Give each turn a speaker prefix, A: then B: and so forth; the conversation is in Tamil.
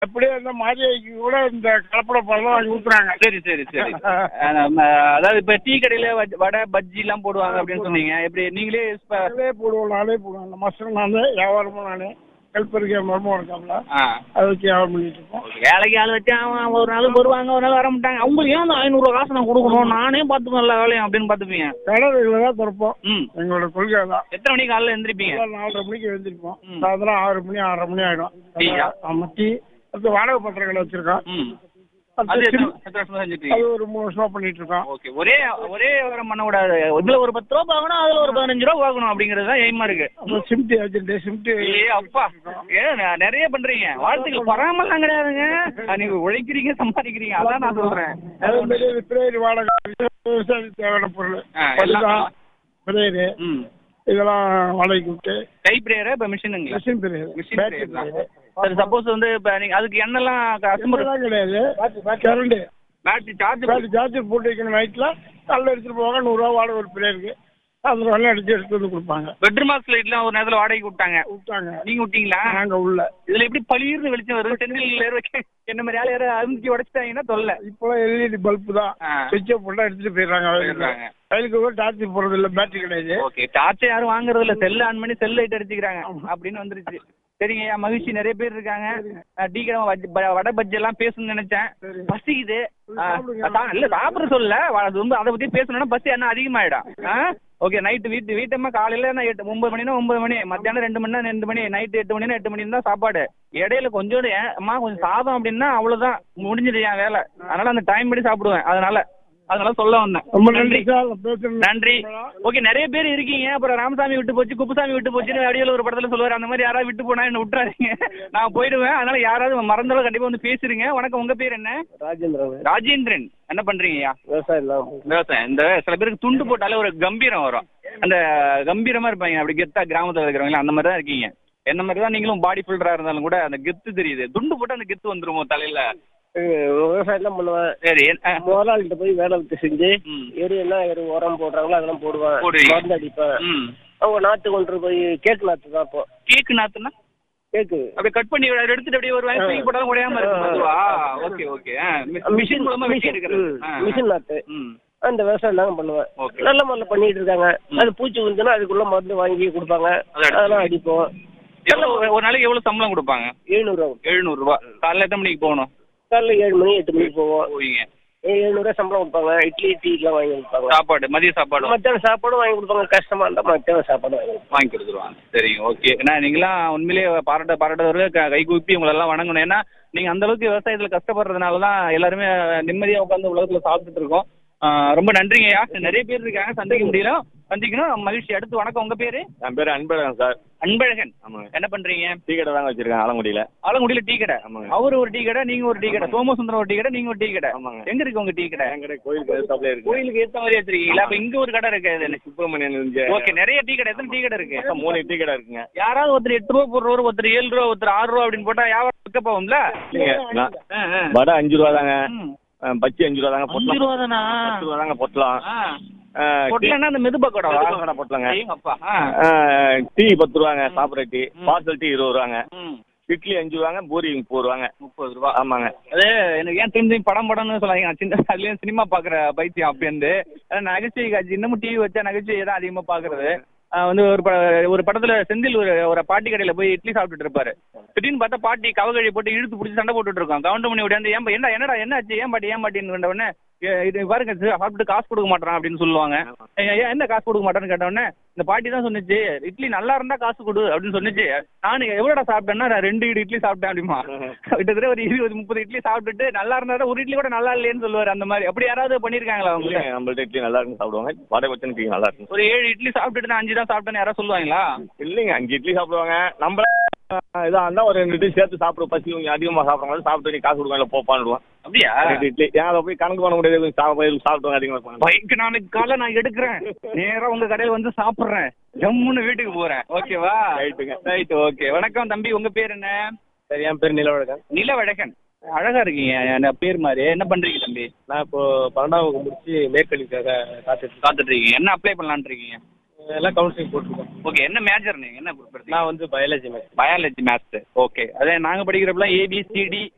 A: அப்படியே இந்த மாதிரிக்கு கூட இந்த கலப்பட பழம் வாங்கி ஊத்துறாங்க
B: சரி சரி சரி அஹ் நம்ம அதாவது இப்ப டீ கடையில வ- வடை பஜ்ஜி எல்லாம் போடுவாங்க அப்படின்னு சொன்னீங்க எப்படி நீங்களே இப்ப-
A: நானே போடுவோம் நானே போடுவேன் அந்த மசரம் நானே வியாபாரமும் நானே ஹெல்ப்பருக்கு என் மருமகம் இருக்காங்களா
B: ஆ
A: அதை வச்சு வியாபாரம் பண்ணிட்டு இருக்கோம்
B: வேலைக்கு ஆள் வச்சு அவன் ஒரு நாள் வருவாங்க ஒரு நாள் வர மாட்டாங்க அவங்களுக்கு ஏன் அந்த ஐநூறுரூவா காசு நான் கொடுக்கணும் நானே பார்த்துப்பேன் எல்லா வேலையும் அப்படின்னு பார்த்துப்பீங்க
A: கடை ரெகுலராக தான் திறப்போம்
B: ம்
A: எங்களோட கொள்கை தான்
B: எத்தனை மணிக்கு காலைல எந்திரிப்பீங்க
A: காலைல நாலரை மணிக்கு எழுந்திருப்போம்
B: ம்.
A: சாயந்தரம் ஆறு மணி ஆறரை மணி ஆயிடும்
B: டீயா?
A: ஆமாம் டீ அடுத்து வாடகை பத்திர கடை வச்சிருக்கோம்
B: ம்
A: அடுத்து
B: அது எத்தனை
A: சிம்-
B: எத்தனை வருஷமா செஞ்சுட்டு
A: அது
B: இருக்கீங்க
A: ஒரு மூணு வருஷமா பண்ணிட்டு இருக்கோம்
B: ஓகே ஒரே ஒரே விவரம் பண்ணக்கூடாது இதுல ஒரு பத்து ரூபா பார்க்கணும் அதுல ஒரு பதினஞ்சு ரூபா பார்க்கணும் அப்படிங்கிறது தான் எய்மா இருக்கு
A: அப்புறம் சிம்டி வச்சிருந்தே சிம்டி
B: ஏ அப்பா ஏ ந- நிறைய பண்றீங்க வாழ்த்துக்கள் பராமலாம் கிடையாதுங்க அஹ் நீங்க உழைக்கிறீங்க சம்பாதிக்கிறீங்க அதான் நான் சொல்றேன்
A: அதே மாதிரி பிரேயர் வாடகை விவசாயத்துக்கு தேவையான பொருள்
B: ஆ, எல்லாம்.
A: படுதா பிரேயரு
B: ம்
A: இதெல்லாம் வாடகைக்கு விட்டு
B: டைப் பிரேயரா இப்ப மிஷினுங்களா
A: மிஷின் பிரேயர்
B: மிஷின் பிரேயர் தான் சரி சப்போஸ் வந்து இப்ப நீங்க அதுக்கு எண்ணெல்லாம் கஸ்டமர்
A: கஸ்டமர் கிடையாது current
B: battery charge
A: battery charger போட்டு வைக்கணும் நைட்டில் காலைல எடுத்துட்டு போவாங்க நூறுரூவா வாடகை ஒரு பிரேயருக்கு அந்த வேலை அடிச்சு எடுத்து வந்து கொடுப்பாங்க
B: பெட்ரூம் ஹவுஸ் லைட்லாம் ஒரு நேரத்துல வாடகைக்கு விட்டாங்க
A: விட்டாங்க
B: நீங்க விட்டீங்களா
A: நாங்க உள்ள
B: இதுல எப்படி பளிர்னு வெளிச்சம் வருது செந்தில் ஏற வைக்க என்ன மாதிரி ஆளு யாரும் அமுக்கி உடைச்சிட்டாங்கன்னா தொல்லை
A: இப்போலாம் எல்இடி பல்பு தான்
B: ஆ.
A: சுவிட்சை போட்டால் எடுத்துட்டு போயிடுறாங்க வயலுக்கு
B: போயிடுறாங்க.
A: வயலுக்கு கூட டார்ச் போடுறது இல்லை பேட்டரி கிடையாது
B: ஓகே டார்ச் யாரும் வாங்குறது இல்ல செல் ஆன் பண்ணி செல் லைட் அடிச்சுக்கிறாங்க அப்படின்னு வந்துருச்சு சரிங்க ஐயா மகிழ்ச்சி நிறைய பேர் இருக்காங்க அஹ் டீ கடை வஜ்- ப- வடை பஜ்ஜி எல்லாம் பேசணும்னு நினைச்சேன்
A: சரி.
B: பசிக்குது அஹ்
A: சாப்பிடுங்க.
B: சா- இல்ல சாப்பிட சொல்ல வ- அது வந்து அதை பத்தி பேசணும்னா பசி என்ன அதிகமாயிடும் ஓகே நைட்டு வீட்டு வீட்டம்மா காலையில நான் எட்டு ஒன்பது மணினா ஒன்பது மணி மத்தியானம் ரெண்டு மணினா ரெண்டு மணி நைட்டு எட்டு மணினா எட்டு மணி தான் சாப்பாடு இடையில கொஞ்சோண்டு ஏன் அம்மா கொஞ்சம் சாதம் அப்படின்னா அவ்வளவுதான் முடிஞ்சுது என் வேலை அதனால அந்த டைம் படி சாப்பிடுவேன் அதனால அதனால சொல்ல வந்தேன்
A: ரொம்ப நன்றி சார் பேசுறது
B: நன்றி ஓகே நிறைய பேர் இருக்கீங்க அப்புறம் ராமசாமி விட்டு போச்சு குப்புசாமி விட்டு போச்சுன்னு அடியில் ஒரு படத்துல சொல்லுவாரு அந்த மாதிரி யாராவது விட்டு போனா என்ன விட்டுறாதீங்க நான் போயிடுவேன் அதனால யாராவது மறந்தாலும் கண்டிப்பா வந்து பேசுறீங்க வணக்கம் உங்க பேர் என்ன
A: ராஜேந்திரன்
B: ராஜேந்திரன் என்ன பண்றீங்கய்யா
A: விவசாயம் தான்
B: விவசாயம் இந்த சில பேருக்கு துண்டு போட்டாலே ஒரு கம்பீரம் வரும் அந்த கம்பீரமா இருப்பாங்க அப்படி கெத்தா கிராமத்துல இருக்கிறவங்க அந்த மாதிரி தான் இருக்கீங்க என்ன மாதிரி தான் நீங்களும் பாடி பில்டரா இருந்தாலும் கூட அந்த கெத்து தெரியுது துண்டு போட்டு அந்த கெத்து வந்துருமோ தலையில
A: விவசாயம் தான் பண்ணுவேன்
B: சரி என்ன-
A: முதலாளிகிட்ட போய் வேலை விட்டு செஞ்சு
B: ம்.
A: எரு என்ன எரு உரம் போடுறாங்களோ அதெல்லாம் போடுவேன்
B: போடுவீங்க.
A: மருந்து அடிப்பேன்
B: ம்
A: அவங்க நாற்று கொண்டு போய் கேக்கு நாற்று தான் இப்போ
B: கேக்கு நாத்துனா
A: கேக்கு
B: அப்படியே கட் பண்ணி அதை எடுத்துட்டு அப்படியே ஒரு வாங்கி தூக்கி போட்டாலும் உடையாம இருக்கும் அதுவா ஓகே ஓகே மிஷின் மூலமா வெட்டி எடுக்கிறது ஆ, ஆ.
A: மிஷின் நாற்று
B: ம்
A: அந்த விவசாயம் தாங்க பண்ணுவேன்
B: ஓகே
A: நல்ல முறையில் பண்ணிட்டு இருக்காங்க அது பூச்சி வந்துன்னா அதுக்குள்ள மருந்து வாங்கி கொடுப்பாங்க
B: அதை அடிச்சு.
A: அதெல்லாம் அடிப்போம்
B: எவ்வளவு ஒரு நாளைக்கு எவ்வளவு சம்பளம் கொடுப்பாங்க
A: எழுநூறுவா
B: எழுநூறு ரூபாய் காலைல எத்தனை மணிக்கு போகணும்
A: காலைல ஏழு மணி எட்டு மணிக்கு போவோம்
B: போவீங்க
A: எழுநூறுவா சம்பளம் கொடுப்பாங்க இட்லி டீ எல்லாம் வாங்கி கொடுப்பாங்க
B: சாப்பாடு மதிய சாப்பாடு
A: மத்தியானம் சாப்பாடும் வாங்கி கொடுப்பாங்க கஷ்டமா இருந்தா மத்தியானம் சாப்பாடு வாங்கி கொடுப்பாங்க
B: வாங்கி கொடுத்துருவாங்க சரிங்க ஓகே ஏன்னா நீங்களாம் உண்மையிலேயே பாராட்ட பாராட்டவர்கள் க- கை கூப்பி உங்களெல்லாம் வணங்கணும் ஏன்னா நீங்க அந்த அளவுக்கு விவசாயத்துல கஷ்டப்படுறதுனால தான் எல்லாருமே நிம்மதியா உட்காந்து உலகத்துல சாப்பிட்டுட்டு இருக்கோம் ஆ, ரொம்ப நன்றிங்கய்யா நிறைய பேர் இருக்காங்க சந்திக்க முடியல சந்திக்கணும் மகிழ்ச்சி அடுத்து வணக்கம் உங்க பேரு
C: என் பேர் அன்பழகன் சார்
B: அன்பழகன்
C: ஆமாங்க
B: என்ன பண்றீங்க
C: டீ கடை தாங்க வச்சிருக்கேன் ஆலங்குடியில
B: ஆலங்குடியில டீ கடை
C: ஆமாங்க.
B: அவரு ஒரு டீ கடை நீங்க ஒரு டீ கடை சோமசுந்தரம் ஒரு டீ கடை நீங்க ஒரு டீ கடை
C: ஆமாங்க.
B: எங்க இருக்கு உங்க டீ கடை
C: என் கடை கோயிலுக்கு எதிர்த்தாப்புல இருக்கு
B: கோயிலுக்கு ஏத்த மாதிரி வச்சிருக்கீங்களா அப்ப இங்க ஒரு கடை இருக்கு இது
C: சுப்பிரமணியன் இங்க
B: ஓகே நிறைய டீ கடை எத்தனை டீ கடை இருக்கு
C: மொத்தம் மூணு டீ கடை இருக்குங்க
B: யாராவது ஒருத்தர் எட்டு ரூபா போடுறவர் ஒருத்தர் ஏழு ரூபா ஒருத்தர் ஆறு ரூபா அப்படின்னு போட்டா வியாபாரம் பிக்கப் ஆகும்ல
C: இல்லைங்க நான்
B: ஆ, ஆ.
C: வடை அஞ்சு ரூபா தாங்க
B: ம்.
C: அஹ் பச்சி அஞ்சு ரூபா தாங்க
B: அஞ்சு
C: பொட்டலம்
B: ரூபா தானா
C: பத்து ரூபா தாங்க பொட்டலம்
B: ஆ.
C: அஹ் டீ-
B: பொட்டலம்னா அந்த மெது பக்கோடாவா
C: மெது பக்கோடா பொட்டலங்க.
B: அப்பா
C: அஹ் டீ பத்து ரூபாங்க சாப்பிட்ற டீ பார்சல் டீ இருபது ரூபாங்க
B: ம்
C: இட்லி அஞ்சு ரூபாங்க பூரி முப்பது ரூபாங்க
B: முப்பது ரூபா
C: ஆமாங்க
B: அது எனக்கு ஏன் தெரிஞ்சு படம் படம்னு சொல்லாதீங்க நான் சின்ன அதுலேயும் சினிமா பார்க்குற பைத்தியம் அப்படி இருந்து ஆனா நகைச்சுவை காட்சி இன்னமும் டிவி வச்சா நகைச்சுவை தான் அதிகமாக பார்க்குறது வந்து ஒரு ப ஒரு படத்துல செந்தில் ஒரு ஒரு பாட்டி கடையில் போய் இட்லி சாப்பிட்டுட்டு இருப்பாரு திடீர்னு பார்த்தா பாட்டி கவகழி போட்டு இழுத்து பிடிச்சி சண்டை போட்டுட்டு இருக்கோம் கவுண்ட் பண்ணி விடாந்து ஏன் பா- என்ன என்னடா என்ன ஆச்சு ஏன் பாட்டி ஏன் பாட்டின்னு கேட்ட உடனே "ஏ, இது பாருங்க சார், சாப்பிட்டு காசு கொடுக்க மாட்டான் அப்படின்னு சொல்லுவாங்க "ஏன், ஏன் என்ன காசு கொடுக்க மாட்டேன்னு கேட்ட உடனே இந்த பாட்டி தான் சொன்னுச்சு இட்லி நல்லா இருந்தா காசு கொடு அப்படின்னு சொன்னுச்சு நான் எவ்வளோடா சாப்பிட்டேன்னா நான் ரெண்டு இடு இட்லி சாப்பிட்டேன் அப்படிமா கிட்டத்தட்ட ஒரு இருபது முப்பது இட்லி சாப்பிட்டுட்டு நல்லா இருந்தா ஒரு இட்லி கூட நல்லா இல்லையேன்னு சொல்லுவாரு அந்த மாதிரி அப்படி யாராவது பண்ணிருக்காங்களா அவங்க
C: இல்லைங்க நம்மள்ட்ட இட்லி நல்லா இருக்குன்னு சாப்பிடுவாங்க வடை வச்சன் டீ நல்லா இருக்கும்
B: ஒரு ஏழு இட்லி சாப்பிட்டுட்டு நான் அஞ்சு தான் சாப்பிட்டேன்னு யாராவது சொல்லுவாங்களா
C: இல்லைங்க அஞ்சு இட்லி சாப்பிடுவாங்க நம்ம இதாக இருந்தால் ஒரு ரெண்டு இட்லி சேர்த்து சாப்பிடுவோம் பசி கொஞ்சம் அதிகமாக சாப்பிட்றவங்க சாப்பிட்டு நீ காசு கொடுக்கல போப்பான்டுவோம்
B: அப்படியா
C: ரெண்டு இட்லி ஏன் அதை போய் கணக்கு பண்ண முடியாது கொஞ்சம் சாப்பிட்டு சாப்பிடுவாங்க அதிகமாக இருப்பாங்க
B: பைக் நாளைக்கு காலை நான் எடுக்கிறேன் நேரா உங்க கடையில வந்து சாப்பிடுறேன் ஜம்முன்னு வீட்டுக்கு போறேன் ஓகேவா
C: ரைட்டுங்க.
B: ரைட் ஓகே வணக்கம் தம்பி உங்க பேர் என்ன
C: சரி என் பேர் நிலவழகன்
B: நிலவழகன் அழகா இருக்கீங்க என் பேர் மாதிரி என்ன பண்றீங்க தம்பி
C: நான் இப்போ பன்னெண்டாம் வகுப்பு முடிச்சு மேற்கல்விக்காக காத்துட்டு
B: காத்துட்டு இருக்கீங்க என்ன அப்ளை பண்ணலாம்னு இருக்கீங்க
C: எல்லாம் கவுன்சிலிங் போட்டிருக்கோம்
B: ஓகே என்ன மேஜர் நீங்க என்ன group எடுத்தீங்க
C: நான் வந்து biology maths
B: biology maths okay அதே நாங்க படிக்கிறப்பலாம் ஏபிசிடி